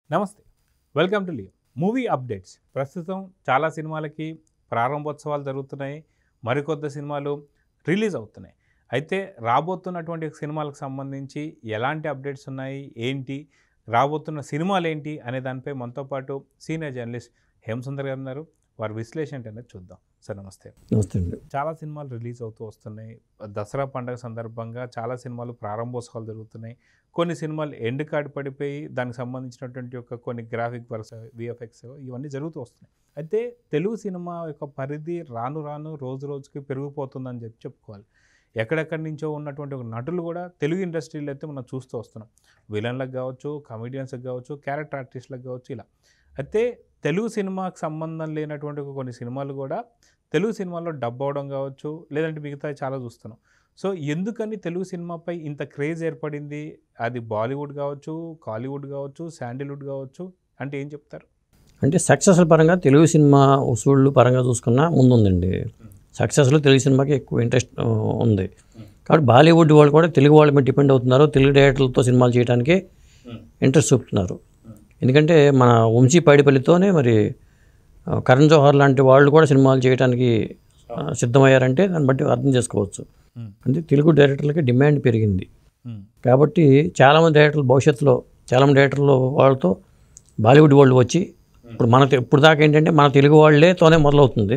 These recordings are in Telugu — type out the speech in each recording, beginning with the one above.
నమస్తే welcome to Leo movie updates ప్రస్తుతం చాలా సినిమాలకి ప్రారంభోత్సవాలు జరుగుతున్నాయి మరికొద్ది సినిమాలు రిలీజ్ అవుతున్నాయి అయితే రాబోతున్నటువంటి సినిమాలకు సంబంధించి ఎలాంటి అప్డేట్స్ ఉన్నాయి ఏంటి రాబోతున్న సినిమాలు ఏంటి అనే దానిపై మనతో పాటు సీనియర్ జర్నలిస్ట్ హేమసుందర్ గారు ఉన్నారు వారి విశ్లేషణ ఏంటనేది చూద్దాం సార్ నమస్తే నమస్తే అండి చాలా సినిమాలు రిలీజ్ అవుతూ వస్తున్నాయి దసరా పండుగ సందర్భంగా చాలా సినిమాలు ప్రారంభోత్సవాలు జరుగుతున్నాయి కొన్ని సినిమాలు ఎండ్ కార్డ్ పడిపోయి దానికి సంబంధించినటువంటి యొక్క కొన్ని గ్రాఫిక్ వర్క్స్ విఎఫ్ఎక్స్ ఇవన్నీ జరుగుతూ వస్తున్నాయి అయితే తెలుగు సినిమా యొక్క పరిధి రాను రాను రోజు రోజుకి పెరిగిపోతుందని చెప్పి చెప్పుకోవాలి ఎక్కడెక్కడి నుంచో ఉన్నటువంటి ఒక నటులు కూడా తెలుగు ఇండస్ట్రీలో అయితే మనం చూస్తూ వస్తున్నాం విలన్లకు కావచ్చు కమెడియన్స్కి కావచ్చు క్యారెక్టర్ ఆర్టిస్టులకు కావచ్చు ఇలా అయితే తెలుగు సినిమాకి సంబంధం లేనటువంటి ఒక కొన్ని సినిమాలు కూడా తెలుగు సినిమాలో డబ్ అవడం కావచ్చు లేదంటే మిగతా చాలా చూస్తున్నాం సో ఎందుకని తెలుగు సినిమాపై ఇంత క్రేజ్ ఏర్పడింది అది బాలీవుడ్ కావచ్చు కాలీవుడ్ కావచ్చు శాండిల్వుడ్ కావచ్చు అంటే ఏం చెప్తారు అంటే సక్సెస్ల పరంగా తెలుగు సినిమా వసూళ్ళు పరంగా చూసుకున్నా ముందుందండి సక్సెస్లో తెలుగు సినిమాకి ఎక్కువ ఇంట్రెస్ట్ ఆ, ఉంది కాబట్టి బాలీవుడ్ వాళ్ళు కూడా తెలుగు వాళ్ళ మీద డిపెండ్ అవుతున్నారు తెలుగు డైరెక్టర్లతో సినిమాలు చేయడానికి ఇంట్రెస్ట్ చూపుతున్నారు ఎందుకంటే మన వంశీ పైడిపల్లితోనే మరి ఆ, కరణ్ జోహర్ లాంటి వాళ్ళు కూడా సినిమాలు చేయడానికి ఆ, సిద్ధమయ్యారంటే దాన్ని బట్టి అర్థం చేసుకోవచ్చు అంటే తెలుగు డైరెక్టర్లకి డిమాండ్ పెరిగింది కాబట్టి చాలామంది డైరెక్టర్లు భవిష్యత్తులో చాలామంది డైరెక్టర్లు వాళ్ళతో బాలీవుడ్ వాళ్ళు వచ్చి ఇప్పుడు మన తె- ఇప్పుడు దాకా ఏంటంటే మన తెలుగు వాళ్ళేతోనే మొదలవుతుంది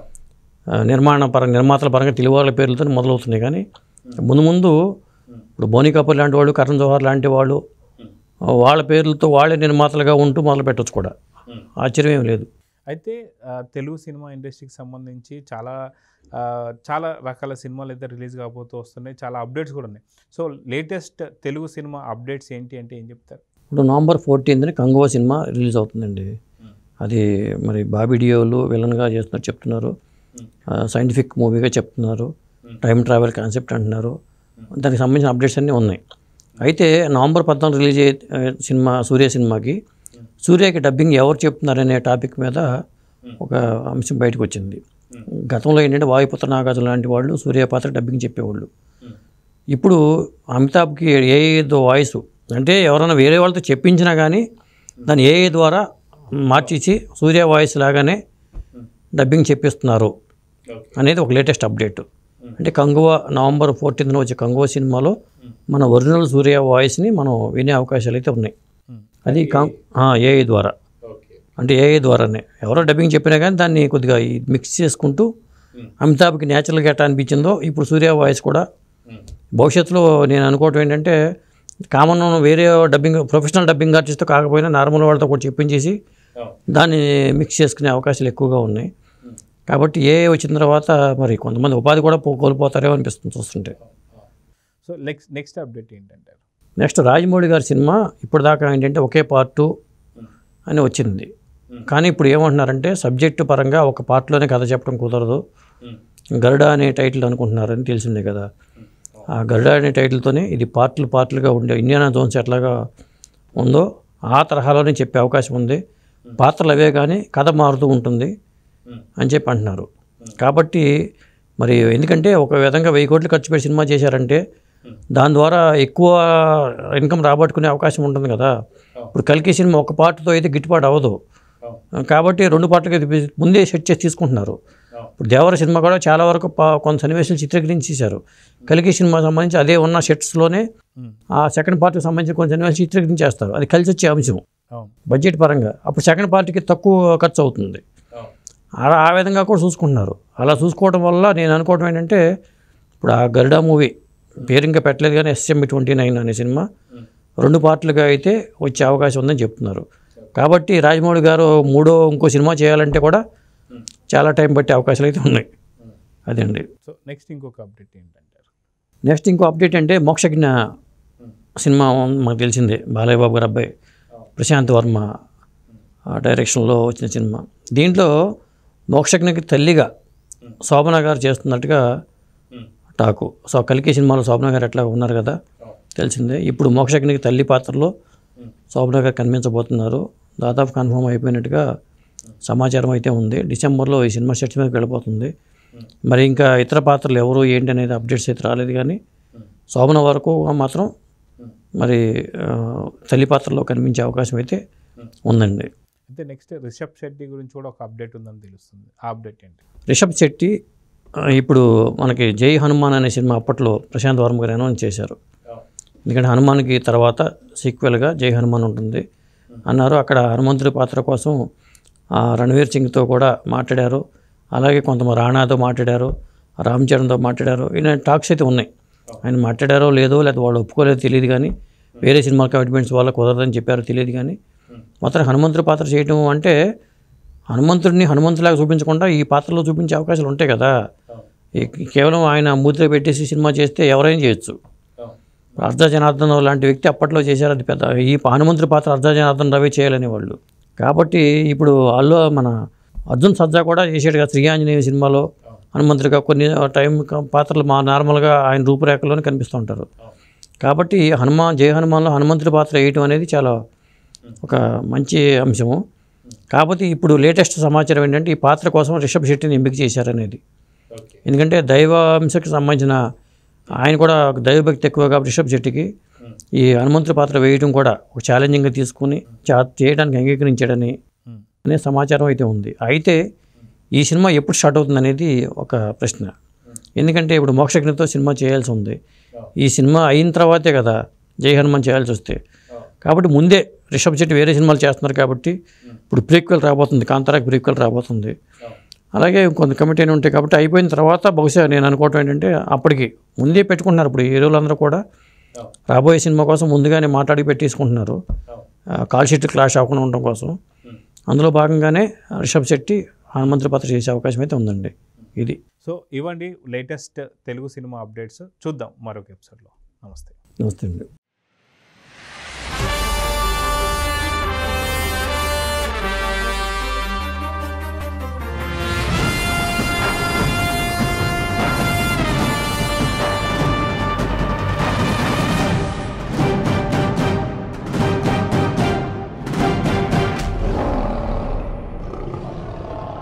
ఆ, నిర్మాణ పరంగా నిర్మాతల పరంగా తెలుగు వాళ్ళ పేర్లతో మొదలవుతున్నాయి కానీ ముందు ముందు ఇప్పుడు బోనీ కపూర్ లాంటి వాళ్ళు కరణ్ జోహర్ లాంటి వాళ్ళు ఆ, వాళ్ళ పేర్లతో వాళ్ళే నిర్మాతలుగా ఉంటూ మొదలు పెట్టచ్చు కూడా ఆశ్చర్యం ఏం లేదు అయితే ఆ, తెలుగు సినిమా ఇండస్ట్రీకి సంబంధించి చాలా ఆ, చాలా రకాల సినిమాలు అయితే రిలీజ్ కాబోతూ వస్తున్నాయి చాలా అప్డేట్స్ కూడా ఉన్నాయి so latest Telugu cinema updates ఏంటి అంటే ఏం చెప్తారు ఇప్పుడు నవంబర్ ఫోర్టీన్త్ని కంగువా సినిమా రిలీజ్ అవుతుందండి అది మరి బాబీ డియోలు విలన్గా చేస్తున్నారు చెప్తున్నారు ఆ, సైంటిఫిక్ మూవీగా చెప్తున్నారు టైం ట్రావెల్ కాన్సెప్ట్ అంటున్నారు దానికి సంబంధించిన అప్డేట్స్ అన్నీ ఉన్నాయి అయితే నవంబర్ పద్నాలుగు రిలీజ్ అయ్యే ఆ, సినిమా సూర్య సినిమాకి సూర్యకి డబ్బింగ్ ఎవరు చెప్తున్నారనే టాపిక్ మీద ఒక అంశం బయటకు వచ్చింది గతంలో ఏంటంటే వాయుపుత్ర నాగార్జున లాంటి వాళ్ళు సూర్య పాత్ర డబ్బింగ్ చెప్పేవాళ్ళు ఇప్పుడు అమితాబ్కి ఏ ఏదో వాయిస్ అంటే ఎవరైనా వేరే వాళ్ళతో చెప్పించినా కానీ దాన్ని ఏ ద్వారా మార్చేసి సూర్య వాయిస్ లాగానే డబ్బింగ్ చెప్పిస్తున్నారు అనేది ఒక లేటెస్ట్ అప్డేట్ అంటే కంగువ నవంబర్ ఫోర్టీన్త్న వచ్చే కంగువ సినిమాలో మన ఒరిజినల్ సూర్య వాయిస్ని మనం వినే అవకాశాలు అయితే ఉన్నాయి అది కం ఏఐ ద్వారా అంటే ఏఐ ద్వారానే ఎవరో డబ్బింగ్ చెప్పినా కానీ దాన్ని కొద్దిగా ఈ మిక్స్ చేసుకుంటూ అమితాబ్కి న్యాచురల్గా ఎట్లా అనిపించిందో ఇప్పుడు సూర్య వాయిస్ కూడా భవిష్యత్తులో నేను అనుకోవటం ఏంటంటే కామన్ వేరే డబ్బింగ్ ప్రొఫెషనల్ డబ్బింగ్ ఆర్టిస్ట్తో కాకపోయినా నార్మల్ వాళ్ళతో కూడా చెప్పించేసి దాన్ని మిక్స్ చేసుకునే అవకాశాలు ఎక్కువగా ఉన్నాయి కాబట్టి ఏ వచ్చిన తర్వాత మరి కొంతమంది ఉపాధి కూడా పో- కోల్పోతారేమో అనిపిస్తుంది చూస్తుంటే సో నెక్స్ట్ నెక్స్ట్ అప్డేట్ ఏంటంటారు నెక్స్ట్ రాజమౌళి గారి సినిమా ఇప్పటిదాకా ఏంటంటే ఒకే పార్టు అని వచ్చింది కానీ ఇప్పుడు ఏమంటున్నారంటే సబ్జెక్టు పరంగా ఒక పార్ట్లోనే కథ చెప్పడం కుదరదు గరుడ అనే టైటిల్ అనుకుంటున్నారని తెలిసిందే కదా ఆ గరుడ అనే టైటిల్తోనే ఇది పార్ట్లు పార్ట్లుగా ఉండే ఇండియానా జోన్స్ ఎట్లాగా ఉందో ఆ తరహాలోనే చెప్పే అవకాశం ఉంది పాత్రలు అవే కానీ కథ మారుతూ ఉంటుంది అని చెప్పి అంటున్నారు కాబట్టి మరి ఎందుకంటే ఒక విధంగా వెయ్యి కోట్లు ఖర్చు పెట్టి సినిమా చేశారంటే దాని ద్వారా ఎక్కువ ఇన్కమ్ రాబట్టుకునే అవకాశం ఉంటుంది కదా ఇప్పుడు కల్కి సినిమా ఒక పార్ట్తో అయితే గిట్టుబాటు అవ్వదు కాబట్టి రెండు పార్ట్లకి ఇది ముందే సెట్ చేసి తీసుకుంటున్నారు ఇప్పుడు దేవర సినిమా కూడా చాలా వరకు పా- కొంత సన్నివేశాలు చిత్రీకరించేశారు కలికి సినిమా సంబంధించి అదే ఉన్న సెట్స్లోనే ఆ సెకండ్ పార్ట్కి సంబంధించి కొన్ని సన్నివేశాలు చిత్రీకరించేస్తారు అది కలిసి వచ్చే అంశం అవును బడ్జెట్ పరంగా అప్పుడు సెకండ్ పార్టీకి తక్కువ ఖర్చు అవుతుంది అలా ఆ విధంగా కూడా చూసుకుంటున్నారు అలా చూసుకోవడం వల్ల నేను అనుకోవడం ఏంటంటే ఇప్పుడు ఆ గరుడ మూవీ పేరు ఇంకా పెట్టలేదు కానీ ఎస్ఎంబి ట్వంటీ నైన్ అనే సినిమా రెండు పార్ట్లుగా అయితే వచ్చే అవకాశం ఉందని చెప్తున్నారు కాబట్టి రాజమౌళి గారు మూడో ఇంకో సినిమా చేయాలంటే కూడా చాలా టైం పట్టే అవకాశాలు అయితే ఉన్నాయి అదండి సో నెక్స్ట్ ఇంకొక అప్డేట్ ఏంటంటారు నెక్స్ట్ ఇంకో అప్డేట్ అంటే మోక్షజ్ఞ సినిమా మాకు తెలిసిందే బాలయ్య బాబు గారు అబ్బాయి ప్రశాంత్ వర్మ ఆ డైరెక్షన్లో వచ్చిన సినిమా దీంట్లో మోక్షజ్ఞకి తల్లిగా శోభన గారు చేస్తున్నట్టుగా టాకు సో కలికి సినిమాలో శోభన గారు ఎట్లా ఉన్నారు కదా తెలిసిందే ఇప్పుడు మోక్షజ్ఞకి తల్లి పాత్రలో శోభన గారు కనిపించబోతున్నారు దాదాపు కన్ఫర్మ్ అయిపోయినట్టుగా సమాచారం అయితే ఉంది డిసెంబర్లో ఈ సినిమా సెట్స్ మీదకి వెళ్ళిపోతుంది మరి ఇంకా ఇతర పాత్రలు ఎవరు ఏంటి అనేది అప్డేట్స్ అయితే రాలేదు కానీ శోభన వరకు మాత్రం మరి ఆ, తల్లి పాత్రలో కనిపించే అవకాశం అయితే ఉందండి అయితే నెక్స్ట్ రిషబ్ శెట్టి గురించి కూడా ఒక అప్డేట్ ఉందని తెలుస్తుంది ఆ అప్డేట్ ఏంటి రిషబ్ శెట్టి ఆ, ఇప్పుడు మనకి జై హనుమాన్ అనే సినిమా అప్పట్లో ప్రశాంత్ వర్మ గారు అనౌన్స్ చేశారు ఎందుకంటే హనుమాన్కి తర్వాత సీక్వెల్గా జై హనుమాన్ ఉంటుంది అన్నారు అక్కడ హనుమంతుడి పాత్ర కోసం ఆ, రణవీర్ సింగ్తో కూడా మాట్లాడారు అలాగే కొంతమంది రాణాతో మాట్లాడారు రామ్ చరణ్తో మాట్లాడారు ఈయన టాక్స్ అయితే ఉన్నాయి ఆయన మాట్లాడారో లేదో లేకపోతే వాళ్ళు ఒప్పుకోలేదో తెలియదు కానీ వేరే సినిమా కమిట్మెంట్స్ వల్ల కుదరదని చెప్పారో తెలియదు కానీ మాత్రం హనుమంతుడి పాత్ర చేయటం అంటే హనుమంతుడిని హనుమంతులాగా చూపించకుండా ఈ పాత్రలో చూపించే అవకాశాలు ఉంటాయి కదా ఈ- కేవలం ఆయన మూతిలో పెట్టేసి సినిమా చేస్తే ఎవరైనా చేయొచ్చు అర్ధ జనార్దన్ రావు లాంటి వ్యక్తి అప్పట్లో చేశారు అది పెద్ద ఈ హనుమంతుడి పాత్ర అర్ధ జనార్దన్ రావే చేయాలనే వాళ్ళు కాబట్టి ఇప్పుడు అల్లు మన అర్జున్ సజ్జా కూడా చేసాడు కదా శ్రీ ఆంజనేయ సినిమాలో హనుమంతుడిగా కొన్ని టైం క- పాత్రలు మా నార్మల్గా ఆయన రూపురేఖల్లోనే కనిపిస్తూ ఉంటారు కాబట్టి హనుమాన్ జయ హనుమాన్లో హనుమంతుడి పాత్ర వేయటం అనేది చాలా ఒక మంచి అంశము కాకపోతే ఇప్పుడు లేటెస్ట్ సమాచారం ఏంటంటే ఈ పాత్ర కోసం రిషబ్ శెట్టిని ఎంపిక చేశారనేది ఎందుకంటే దైవ అంశకి సంబంధించిన ఆయన కూడా ఒక దైవభక్తి ఎక్కువ కాబట్టి రిషబ్ శెట్టికి ఈ హనుమంతుడి పాత్ర వేయడం కూడా ఒక ఛాలెంజింగ్గా తీసుకుని చా- చేయడానికి అంగీకరించాడని Hmm. అనే సమాచారం అయితే ఉంది అయితే ఈ సినిమా ఎప్పుడు స్టార్ట్ అవుతుంది అనేది ఒక ప్రశ్న ఎందుకంటే ఇప్పుడు మోక్షజ్ఞతో సినిమా చేయాల్సి ఉంది ఈ సినిమా అయిన తర్వాతే కదా జై హనుమాన్ చేయాల్సి వస్తే కాబట్టి ముందే రిషబ్ శెట్టి వేరే సినిమాలు చేస్తున్నారు కాబట్టి ఇప్పుడు ప్రీక్వెల్ రాబోతుంది కాంతారాకి ప్రీక్వెల్ రాబోతుంది అలాగే కొంత కమిటీ అని ఉంటాయి కాబట్టి అయిపోయిన తర్వాత బహుశా నేను అనుకోవటం ఏంటంటే అప్పటికి ముందే పెట్టుకుంటున్నారు ఇప్పుడు హీరోలందరూ కూడా రాబోయే సినిమా కోసం ముందుగానే మాట్లాడి పెట్టేసుకుంటున్నారు ఆ, కాల్ షీట్ క్లాష్ అవ్వకుండా ఉండడం కోసం అందులో భాగంగానే రిషబ్ శెట్టి హనుమంతుడి పాత్ర చేసే అవకాశం అయితే ఉందండి ఇది సో ఇవ్వండి లేటెస్ట్ తెలుగు సినిమా అప్డేట్స్ చూద్దాం మరొక ఎపిసోడ్లో నమస్తే నమస్తే అండి